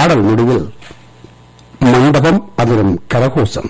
பாடல் முடிவில் மண்டபம் அதிரும் கரகோசம்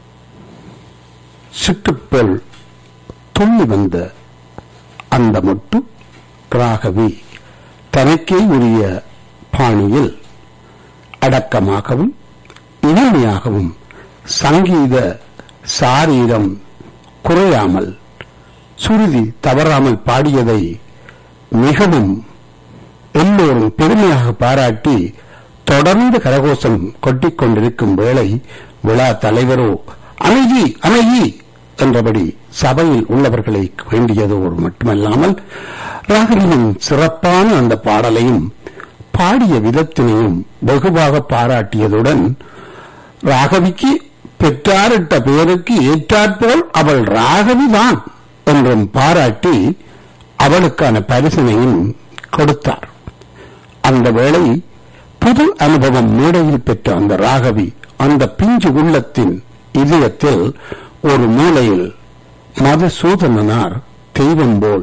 சிட்டுப்போல் துள்ளி வந்த அந்த மொட்டு ராகவி தனக்கே உரிய பாணியில் அடக்கமாகவும் இனிமையாகவும் சங்கீத சாரீரம் குறையாமல் சுருதி தவறாமல் பாடியதை மிகவும் எல்லோரும் பெருமையாக பாராட்டி தொடர்ந்து கரகோஷம் கொட்டிக் கொண்டிருக்கும் வேளை விழா தலைவரோ அமைதி அமைதி என்றபடி சபையில் உள்ளவர்களை வேண்டியதோடு மட்டுமல்லாமல் ராகவியின் சிறப்பான அந்த பாடலையும் பாடிய விதத்தினையும் வெகுவாக பாராட்டியதுடன் ராகவிக்கு பெற்றாரிட்ட பெயருக்கு ஏற்றாற்போல் அவள் ராகவிதான் என்றும் பாராட்டி அவளுக்கான பரிசனையும் கொடுத்தார் அந்த வேளை புது அனுபவம் மேடையில் பெற்ற அந்த ராகவி அந்த பிஞ்சு உள்ளத்தின் இதயத்தில் ஒரு மூலையில் மதுசூதனனார் தெய்வம் போல்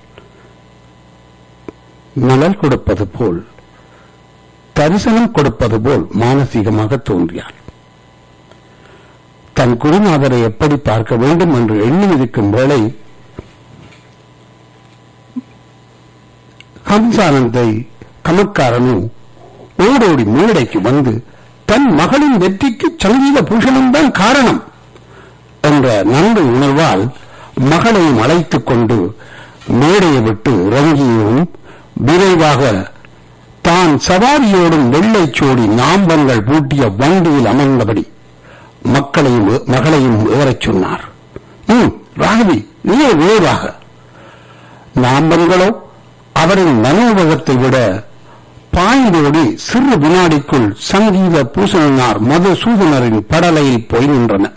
நிழல் கொடுப்பது போல் தரிசனம் கொடுப்பது போல் மானசீகமாக தோன்றியார் தன் குருநாதரை எப்படி பார்க்க வேண்டும் என்று எண்ணி இருக்கும் வேளை ஹம்சானந்தை கமக்காரனும் ஓடோடி மேடைக்கு வந்து தன் மகளின் வெற்றிக்கு சங்கீத பூஷணம் தான் காரணம் என்ற நன்கு உணர்வால் மகளையும் அழைத்துக் கொண்டு மேடையை விட்டு இறங்கியும் விரைவாக தான் சவாரியோடும் வெள்ளைச் சோடி நாம்பங்கள் பூட்டிய வண்டியில் அமர்ந்தபடி மக்களையும் மகளையும் ஏறச் சொன்னார் ம் ராகவி நீயே விரைவாக நாம்பங்களோ அவரின் மனோபகத்தை விட பாய்ந்தோடி சிறு வினாடிக்குள் சங்கீத பூசணனார் மதுசூதனரின் படலையில் போய் நின்றன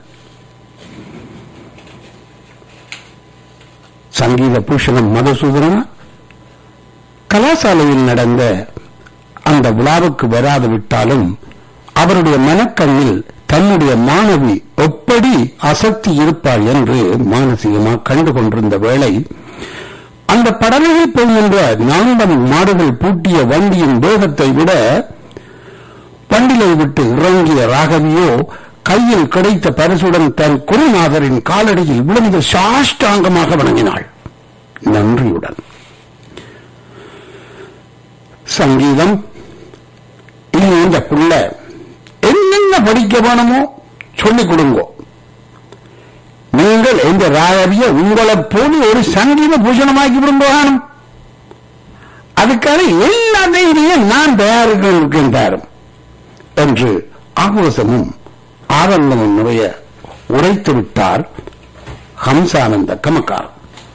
சங்கீத பூஷணம் மதுசூதனன் கலாசாலையில் நடந்த அந்த விழாவுக்கு வராது விட்டாலும் அவருடைய மனக்கண்ணில் தன்னுடைய மாணவி எப்படி அசக்தி இருப்பாள் என்று மானசீகமாக கண்டு கொண்டிருந்த வேளை அந்த படலையில் போகின்ற நான்கன் மாடுகள் பூட்டிய வண்டியின் வேகத்தை விட வண்டிலை விட்டு இறங்கிய ராகவியோ கையில் கிடைத்த பரிசுடன் தன் குருநாதரின் காலடியில் விழுந்து சாஷ்டாங்கமாக வணங்கினாள் நன்றியுடன் சங்கீதம் இனி இந்த புள்ள என்னென்ன படிக்க வேணுமோ சொல்லிக் கொடுங்கோ நீங்கள் இந்த ராகவிய உங்களை போல ஒரு சங்கீத பூஷணமாக்கி விரும்புவானும் அதுக்காக எல்லாத்தையும் நான் தயாரிக்க இருக்கின்றாரும் என்று ஆக்ரோசமும் ஆனந்தமும் நிறைய உரைத்து விட்டார் ஹம்சானந்த கமக்கார்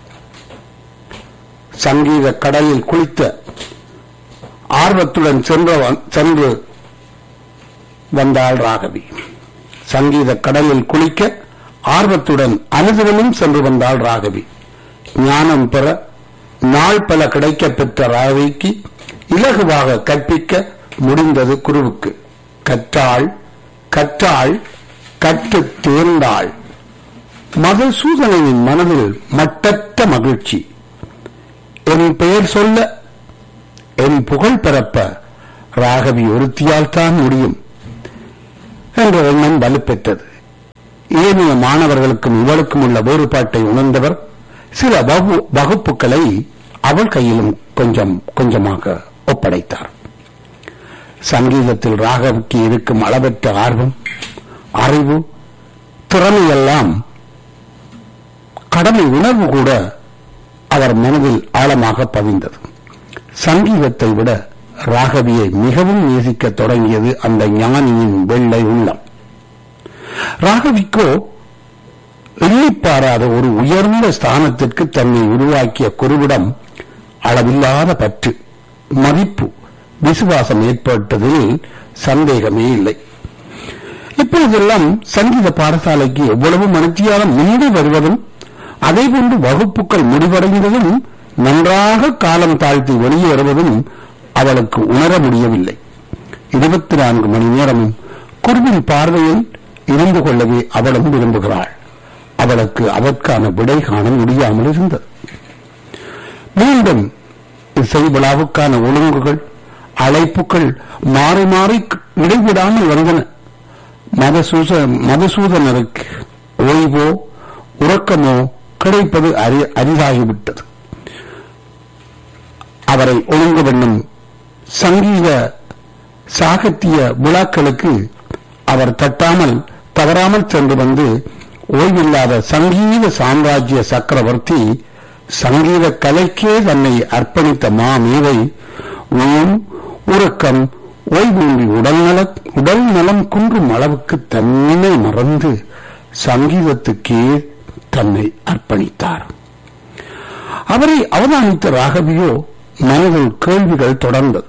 சங்கீத கடலில் குளித்த ஆர்வத்துடன் சென்றவன் சென்று வந்தாள் ராகவி சங்கீத கடலில் குளிக்க ஆர்வத்துடன் அனுதினமும் சென்று வந்தாள் ராகவி ஞானம் பெற நாள் பல கிடைக்க பெற்ற ராகவிக்கு இலகுவாக கற்பிக்க முடிந்தது குருவுக்கு கற்றாள் கற்றாள் கற்று தேர்ந்தாள் மதுசூதனின் மனதில் மட்டற்ற மகிழ்ச்சி என் பெயர் சொல்ல என் புகழ் பரப்ப ராகவி ஒருத்தியால் தான் முடியும் என்ற எண்ணம் வலுப்பெற்றது ஏனைய மாணவர்களுக்கும் இவளுக்கும் உள்ள வேறுபாட்டை உணர்ந்தவர் சில வகு- வகுப்புகளை அவள் கையிலும் கொஞ்சம் கொஞ்சமாக ஒப்படைத்தார் சங்கீதத்தில் ராகவிக்கு இருக்கும் அளவற்ற ஆர்வம் அறிவு திறமையெல்லாம் கடமை உணர்வு கூட அவர் மனதில் ஆழமாக பதிந்தது சங்கீதத்தை விட ராகவியை மிகவும் நேசிக்க தொடங்கியது அந்த ஞானியின் வெள்ளை உள்ளம் ராகவிக்கோ எண்ணிப்பாராத ஒரு உயர்ந்த ஸ்தானத்திற்கு தன்னை உருவாக்கிய குருவிடம் அளவில்லாத பற்று மதிப்பு விசுவாசம் ஏற்பட்டதில் சந்தேகமே இல்லை இப்பொழுதெல்லாம் சங்கீத பாடசாலைக்கு எவ்வளவு மனத்தியாலம் முந்தி வருவதும் அதேபோன்று வகுப்புகள் முடிவடைந்ததும் நன்றாக காலம் தாழ்த்தி வெளியேறுவதும் அவளுக்கு உணர முடியவில்லை இருபத்தி நான்கு மணி நேரமும் குருவின் பார்வையில் இருந்து கொள்ளவே அவளும் விரும்புகிறாள் அவளுக்கு அதற்கான விடை காண முடியாமல் இருந்தது மீண்டும் இசை விழாவுக்கான ஒழுங்குகள் அழைப்புகள் மாறி மாறி இடைவிடாமல் வந்தன மதசூச மதசூதனருக்கு ஓய்வோ உறக்கமோ கிடைப்பது அரி அரிதாகிவிட்டது அவரை ஒழுங்கு பண்ணும் சங்கீத சாகித்ய விழாக்களுக்கு அவர் தட்டாமல் தவறாமல் சென்று வந்து ஓய்வில்லாத சங்கீத சாம்ராஜ்ய சக்கரவர்த்தி சங்கீத கலைக்கே தன்னை அர்ப்பணித்த மாமேதை ஊம் உறக்கம் ஓய்வூன்றி உடல்நல உடல் நலம் குன்றும் அளவுக்கு தன்னை மறந்து சங்கீதத்துக்கே தன்னை அர்ப்பணித்தார் அவரை அவதானித்த ராகவியோ மனதில் கேள்விகள் தொடர்ந்தது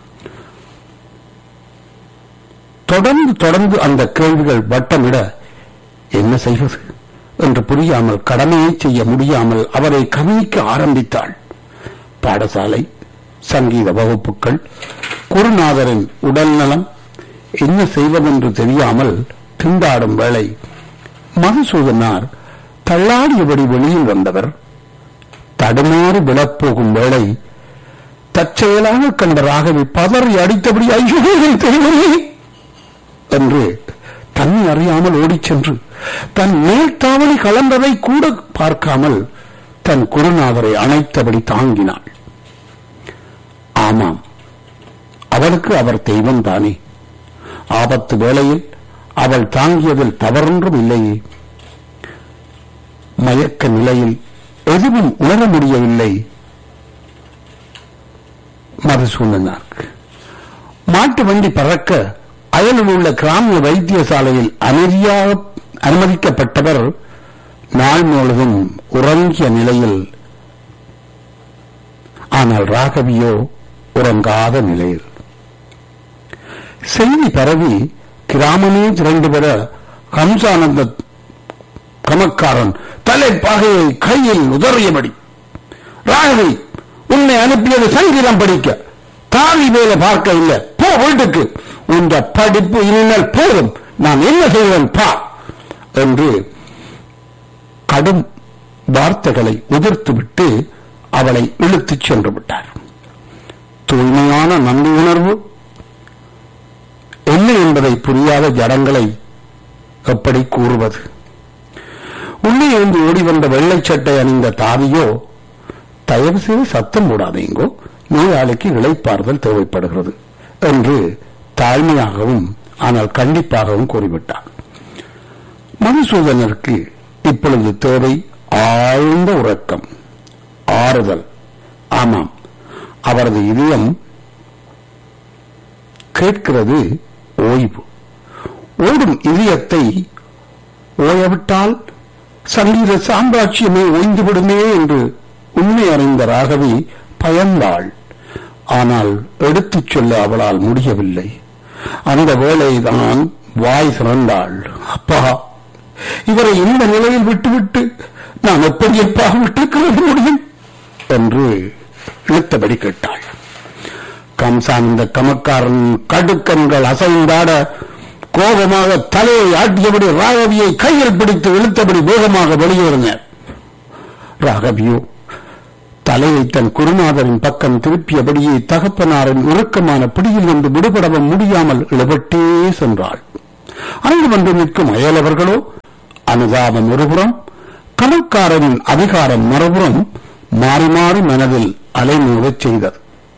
தொடர்ந்து தொடர்ந்து அந்த கேள்விகள் வட்டமிட என்ன செய்வது என்று புரியாமல் கடமையை செய்ய முடியாமல் அவரை கவனிக்க ஆரம்பித்தாள் பாடசாலை சங்கீத வகுப்புகள் குருநாதரின் உடல் நலம் என்ன செய்வதென்று தெரியாமல் திண்டாடும் வேளை மதுசூதனார் தள்ளாடியபடி வெளியில் வந்தவர் தடுமாறி விழப்போகும் வேளை தற்செயலாக கண்ட ராகவி பதறி அடித்தபடி ஐயோ என் தெய்வமே என்று தன்னை அறியாமல் ஓடிச் சென்று தன் மேல்தாவணி கலந்ததை கூட பார்க்காமல் தன் குருநாதரை அணைத்தபடி தாங்கினாள் ஆமாம் அவளுக்கு அவர் தெய்வம் தானே ஆபத்து வேளையில் அவள் தாங்கியதில் தவறொன்றும் இல்லையே மயக்க நிலையில் எதுவும் உணர முடியவில்லை மதுசூழனாருக்கு மாட்டு வண்டி பறக்க அயலில் உள்ள கிராமிய வைத்தியசாலையில் அமைதியாக அனுமதிக்கப்பட்டவர் நாள் முழுவதும் உறங்கிய நிலையில் ஆனால் ராகவியோ உறங்காத நிலையில் செய்தி பரவி கிராமமே திரண்டு பெற ஹம்சானந்த கமக்காரன் தலைப்பாகையை கையில் உதறியபடி ராகவி உன்னை அனுப்பியது சங்கீதம் படிக்க தாலி வேலை பார்க்க இல்லை போ வீட்டுக்கு உந்த படிப்பு இனிமேல் போதும் நான் என்ன செய்வேன் பா என்று கடும் வார்த்தைகளை உதிர்த்துவிட்டு அவளை இழுத்துச் சென்று விட்டார் தூய்மையான நன்றி உணர்வு என்ன என்பதை புரியாத ஜடங்களை எப்படி கூறுவது உள்ளே இருந்து ஓடி வந்த வெள்ளை சட்டை அணிந்த தாவியோ தயவு செய்து சத்தம் போடாதீங்கோ நோயாளிக்கு இளைப்பாறுதல் தேவைப்படுகிறது என்று தாழ்மையாகவும் ஆனால் கண்டிப்பாகவும் கூறிவிட்டார் மதுசூதனருக்கு இப்பொழுது தேவை ஆழ்ந்த உறக்கம் ஆறுதல் ஆமாம் அவரது இதயம் கேட்கிறது ஓய்வு ஓடும் இதயத்தை ஓயவிட்டால் சங்கீத சாம்ராஜ்யமே ஓய்ந்துவிடுமே என்று உண்மை அறிந்த ராகவி பயந்தாள் ஆனால் எடுத்துச் சொல்ல அவளால் முடியவில்லை அந்த வேளைதான் வாய் சிறந்தாள் அப்பா இவரை இந்த நிலையில் விட்டுவிட்டு நான் எப்படி எப்பா விட்டுக்கிறது முடியும் என்று இழுத்தபடி கேட்டாள் கம்சான் இந்த கமக்காரன் கடுக்கண்கள் அசைந்தாட கோபமாக தலையை ஆட்டியபடி ராகவியை கையில் பிடித்து இழுத்தபடி வேகமாக வெளியேறினார் ராகவியோ தலையை தன் குருநாதரின் பக்கம் திருப்பியபடியே தகப்பனாரின் உருக்கமான பிடியில் இருந்து விடுபடவும் முடியாமல் இழுபட்டே சென்றாள் அங்கு வந்து நிற்கும் அயலவர்களோ அனுதாபம் ஒருபுறம் கணக்காரனின் அதிகாரம் மறுபுறம் மாறி மாறி மனதில் அலைமோதச் செய்தது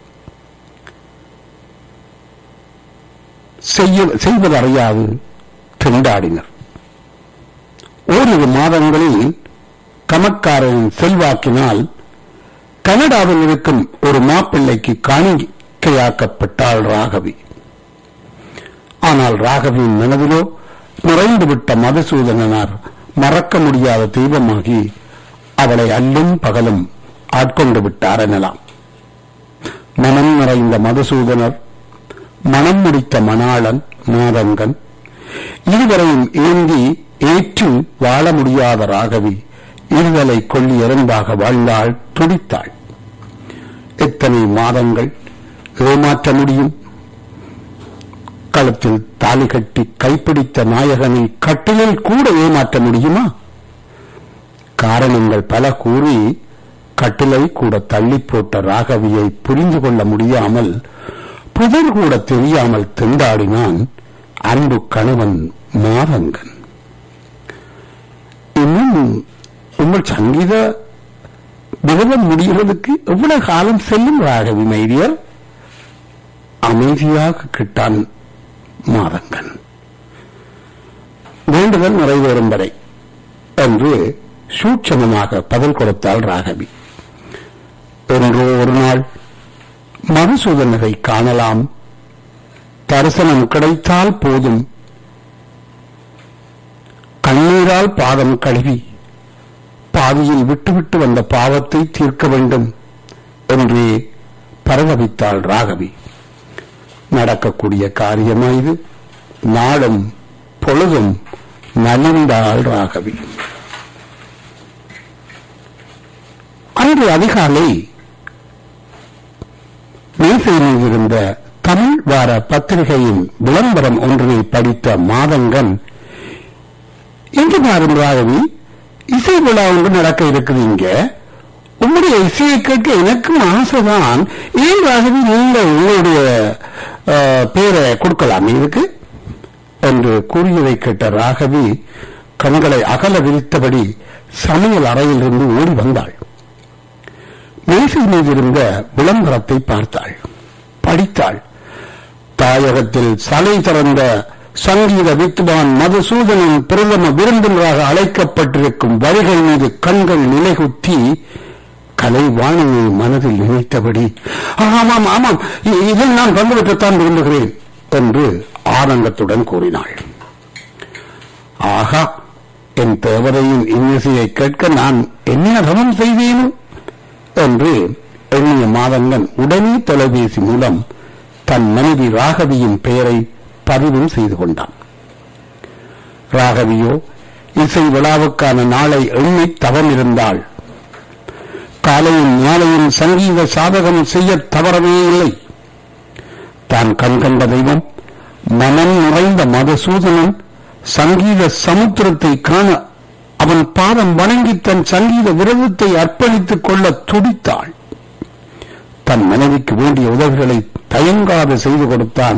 செய்ய- செய்வதறியாது திண்டாடினர் ஓரிரு மாதங்களில் கமக்காரனின் செல்வாக்கினால் கனடாவில் இருக்கும் ஒரு மாப்பிள்ளைக்கு காணிக்கையாக்கப்பட்டாள் ராகவி ஆனால் ராகவியின் மனதிலோ நிறைந்துவிட்ட மதுசூதனனார் மறக்க முடியாத தெய்வமாகி அவளை அல்லும் பகலும் ஆட்கொண்டு விட்டார் எனலாம் மனம் நிறைந்த மதுசூதனர் மனம் முடித்த மணாளன் மாதங்கன் இருவரையும் ஏந்தி ஏற்று வாழ முடியாத ராகவி இருதலை கொள்ளி எறும்பாக வாழ்ந்தாள் துடித்தாள் எத்தனை மாதங்கள் ஏமாற்ற முடியும் கழுத்தில் தாலி கட்டி கைப்பிடித்த நாயகனை கட்டிலில் கூட ஏமாற்ற முடியுமா காரணங்கள் பல கூறி கட்டிலை கூட தள்ளி போட்ட ராகவியை புரிந்து கொள்ள முடியாமல் புதர் கூட தெரியாமல் திண்டாடினான் அன்பு கணவன் மாதங்கன் இன்னும் உங்கள் சங்கீத விரதம் முடிகிறதுக்கு எவ்வளவு காலம் செல்லும் ராகவி மைதியர் அமைதியாக கிட்டான் மாதங்கன் வேண்டுதல் நிறைவேறும் வரை என்று சூட்சமமாக பதில் கொடுத்தாள் ராகவி என்றோ ஒரு நாள் மதுசூதனரை காணலாம் தரிசனம் கிடைத்தால் போதும் கண்ணீரால் பாதம் கழுவி பாதியில் விட்டுவிட்டு வந்த பாவத்தை தீர்க்க வேண்டும் என்றே பரவவித்தாள் ராகவி நடக்கக்கூடிய காரியமா இது நாளும் பொழுதும் நலிந்தாள் ராகவி அன்று அதிகாலை மேசையில் இருந்த தமிழ் வார பத்திரிகையின் விளம்பரம் ஒன்றை படித்த மாதங்கன் இங்கு பாரும் ராகவி இசை விழா ஒன்று நடக்க இருக்குது இங்க உங்களுடைய இசையை கேட்க எனக்கும் ஆசைதான் ஏன் ராகவி நீங்கள் உங்களுடைய அஹ், பேரை கொடுக்கலாம் இதுக்கு என்று கூறியதை கேட்ட ராகவி கண்களை அகல விரித்தபடி சமையல் அறையிலிருந்து ஓடி வந்தாள் மேசை மீது இருந்த விளம்பரத்தை பார்த்தாள் படித்தாள் தாயகத்தில் சலை திறந்த சங்கீத வித்வான் மதுசூதனின் பிரதம விருந்தினராக அழைக்கப்பட்டிருக்கும் வரிகள் மீது கண்கள் நிலைகுத்தி கலைவாணியை மனதில் நினைத்தபடி ஆமாம் ஆமாம் இ- இதில் நான் பங்குபெற்றத்தான் விரும்புகிறேன் என்று ஆனந்தத்துடன் கூறினாள் ஆகா என் தேவதையின் இன்னிசையை கேட்க நான் என்ன தவம் செய்தேனோ என்று எண்ணிய மாதங்கன் உடனே தொலைபேசி மூலம் தன் மனைவி ராகவியின் பெயரை பதிவும் செய்து கொண்டான் ராகவியோ இசை விழாவுக்கான நாளை எண்ணி தவம் இருந்தாள் காலையும் மாலையும் சங்கீத சாதகம் செய்ய தவறவே இல்லை தான் கண்கண்ட தெய்வம் மனம் நிறைந்த மதுசூதனன் சங்கீத சமுத்திரத்தை காண அவன் பாதம் வணங்கி தன் சங்கீத விரதத்தை அர்ப்பணித்துக் கொள்ள துடித்தாள் தன் மனைவிக்கு வேண்டிய உதவிகளை தயங்காது செய்து கொடுத்தான்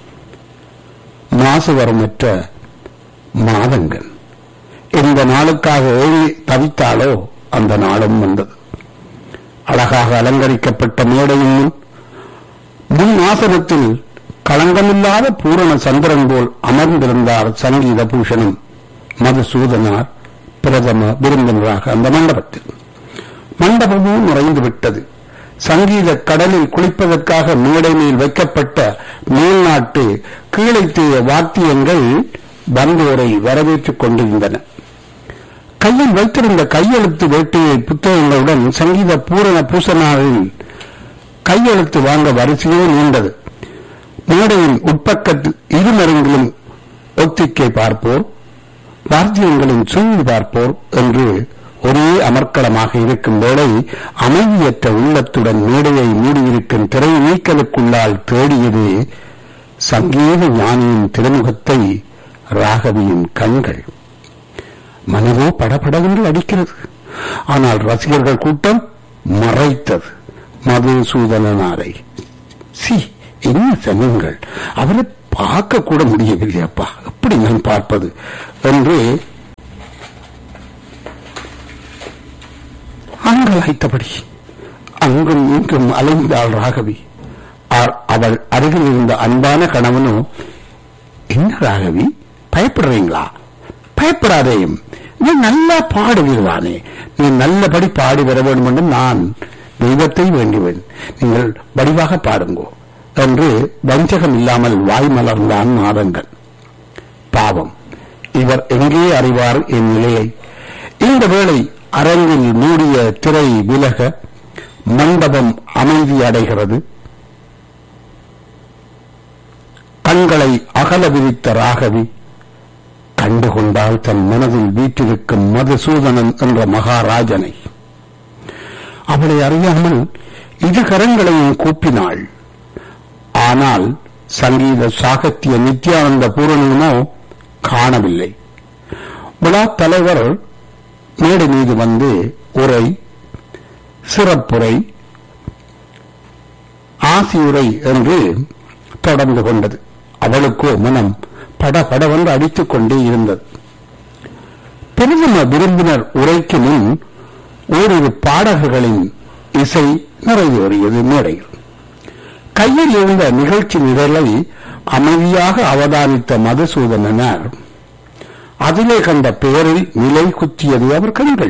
மாசுவரமற்ற மாதங்கள் எந்த நாளுக்காக ஏழி தவித்தாளோ அந்த நாளும் வந்தது அழகாக அலங்கரிக்கப்பட்ட மேடையின் முன் முன் ஆசனத்தில் களங்கமில்லாத பூரண சந்திரன் போல் அமர்ந்திருந்தார் சங்கீத பூஷணம் மதுசூதனார் பிரதம விருந்தினராக அந்த மண்டபத்தில் மண்டபமும் நிறைந்து விட்டது சங்கீத கடலில் குளிப்பதற்காக மேடை மேல் வைக்கப்பட்ட மேல்நாட்டு கீழைத்தேய வாத்தியங்கள் வந்தோரை வரவேற்றுக் கொண்டிருந்தன கையில் வைத்திருந்த கையெழுத்து வேட்டையை புத்தகங்களுடன் சங்கீத பூரண பூசனாரின் கையெழுத்து வாங்க வரிசையே நீண்டது மேடையின் உட்பக்கத்தில் இருமருங்கிலும் ஒத்திக்கை பார்ப்போர் வாத்தியங்களின் சூழ்ந்து பார்ப்போர் என்று ஒரே அமர்க்களமாக இருக்கும் வேளை அமைதியற்ற உள்ளத்துடன் மேடையை மூடியிருக்கும் திரை நீக்கலுக்குள்ளால் தேடியது சங்கீத ஞானியின் திருமுகத்தை ராகவியின் கண்கள் மனதோ படபடவென்று அடிக்கிறது ஆனால் ரசிகர்கள் கூட்டம் மறைத்தது மதுசூதனனாரை சி என்ன சமயங்கள் அவரை பார்க்க கூட முடியவில்லையப்பா எப்படி நான் பார்ப்பது என்று அங்கலாய்த்தபடி அங்கும் இங்கும் அலைந்தாள் ராகவி ஆ- அவள் அருகில் இருந்த அன்பான கணவனோ என்ன ராகவி பயப்படுறீங்களா பயப்படாதேயும் நீ நல்லா பாடுவீர்வானே நீ நல்லபடி பாடி வர வேண்டும் என்று நான் தெய்வத்தை வேண்டுவேன் நீங்கள் வடிவாக பாடுங்கோ என்று வஞ்சகம் இல்லாமல் வாய் மலர்ந்தான் மாதங்கள் பாவம் இவர் எங்கே அறிவார் என் நிலையை இந்த வேளை அரங்கில் மூடிய திரை விலக மண்டபம் அமைதி அடைகிறது கண்களை அகல விரித்த ராகவி கண்டுகொண்டால் தன் மனதில் வீற்றிருக்கும் மதுசூதனன் என்ற மகாராஜனை அவளை அறியாமல் இரு கரங்களையும் கூப்பினாள் ஆனால் சங்கீத சாகித்ய நித்யானந்த பூரணமோ காணவில்லை விழா தலைவர் மேடை மீது வந்து உரை சிறப்புரை ஆசியுரை என்று தொடர்ந்து கொண்டது அவளுக்கோ மனம் படபடவென்று அடித்துக் கொண்டே இருந்தது பிரதம விருந்தினர் உரைக்கு முன் ஓரிரு பாடகர்களின் இசை நிறைவேறியது மேடையில் கையில் இருந்த நிகழ்ச்சி நிரலை அமைதியாக அவதானித்த மதுசூதனனார் அதிலே கண்ட பெயரில் நிலை குத்தியது அவர் கண்கள்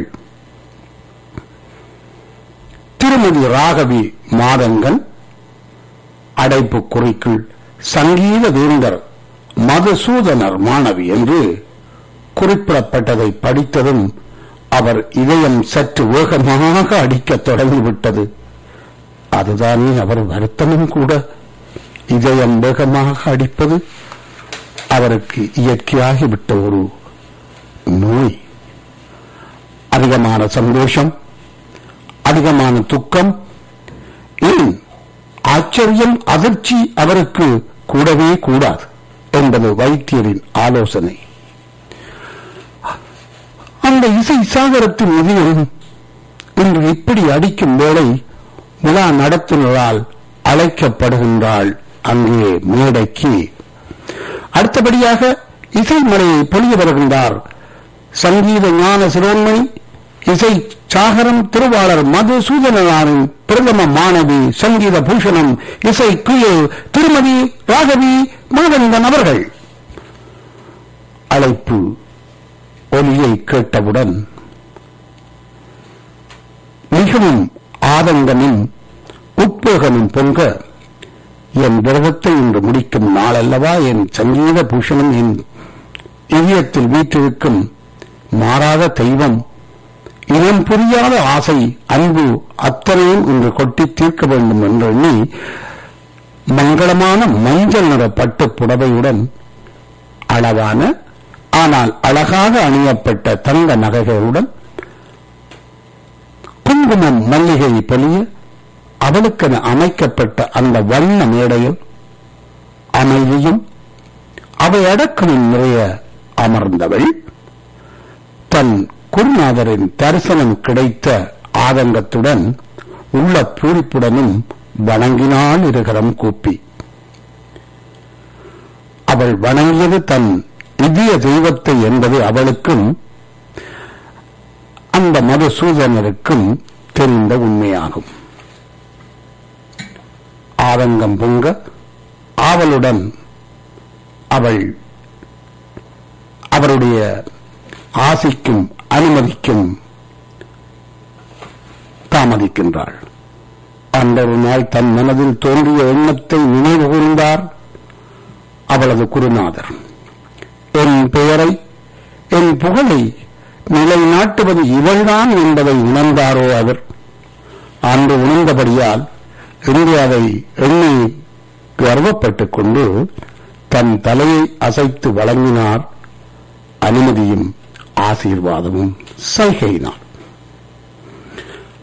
திருமதி ராகவி மாதங்கன் அடைப்பு குறிக்குள் சங்கீத வேந்தர் மதுசூதனர் மாணவி என்று குறிப்பிடப்பட்டதை படித்ததும் அவர் இதயம் சற்று வேகமாக அடிக்கத் தொடங்கிவிட்டது அதுதானே அவர் வருத்தமும் கூட இதயம் வேகமாக அடிப்பது அவருக்கு இயற்கையாகிவிட்ட ஒரு நோய் அதிகமான சந்தோஷம் அதிகமான துக்கம் ஏன் ஆச்சரியம் அதிர்ச்சி அவருக்கு கூடவே கூடாது என்பது வைத்தியரின் ஆலோசனை அந்த இசை சாகரத்தின் இதயம் இன்று இப்படி அடிக்கும் வேளை விழா நடத்துனரால் அழைக்கப்படுகின்றாள் அங்கே மேடைக்கு அடுத்தபடியாக இசைமலையை பொழிய வருகின்றார் சங்கீத ஞான சிரோன்மணி இசை சாகரம் திருவாளர் மதுசூதனாரின் பிரதம மாணவி சங்கீத பூஷணம் இசை குயில் திருமதி ராகவி மாதந்தன் அவர்கள் அழைப்பு ஒலியை கேட்டவுடன் மிகவும் ஆதங்கமும் உத்வேகமும் பொங்க என் விரதத்தை இன்று முடிக்கும் நாளல்லவா என் சங்கீத பூஷணம் என் இதயத்தில் வீற்றிருக்கும் மாறாத தெய்வம் இனம் புரியாத ஆசை அன்பு அத்தனையும் இன்று கொட்டி தீர்க்க வேண்டும் என்று எண்ணி மங்களமான மஞ்சள் நிற பட்டு புடவையுடன் அளவான ஆனால் அழகாக அணியப்பட்ட தங்க நகைகளுடன் குங்குமம் மல்லிகை பொலிய அவளுக்கென அமைக்கப்பட்ட அந்த வண்ண மேடையில் அமைதியும் அவை அடக்கமும் நிறைய அமர்ந்தவள் தன் குருநாதரின் தரிசனம் கிடைத்த ஆதங்கத்துடன் உள்ள பூரிப்புடனும் வணங்கினாள் இருகரம் கூப்பி அவள் வணங்கியது தன் இதய தெய்வத்தை என்பது அவளுக்கும் அந்த மதுசூதனருக்கும் தெரிந்த உண்மையாகும் ஆதங்கம் பொங்க ஆவலுடன் அவள் அவருடைய ஆசைக்கும் அனுமதிக்கும் தாமதிக்கின்றாள் அன்றொரு நாள் தன் மனதில் தோன்றிய எண்ணத்தை நினைவு கூர்ந்தார் அவளது குருநாதர் என் பெயரை என் புகழை நிலைநாட்டுவது இவள்தான் என்பதை உணர்ந்தாரோ அவர் அன்று உணர்ந்தபடியால் இன்று அதை எண்ணி கர்வப்பட்டுக் கொண்டு தன் தலையை அசைத்து வழங்கினார் அனுமதியும் ஆசீர்வாதமும் சைகையினார்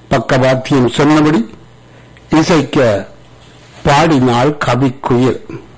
பக்கவாத்தியம் சொன்னபடி இசைக்க பாடினாள் கவிக்குயில்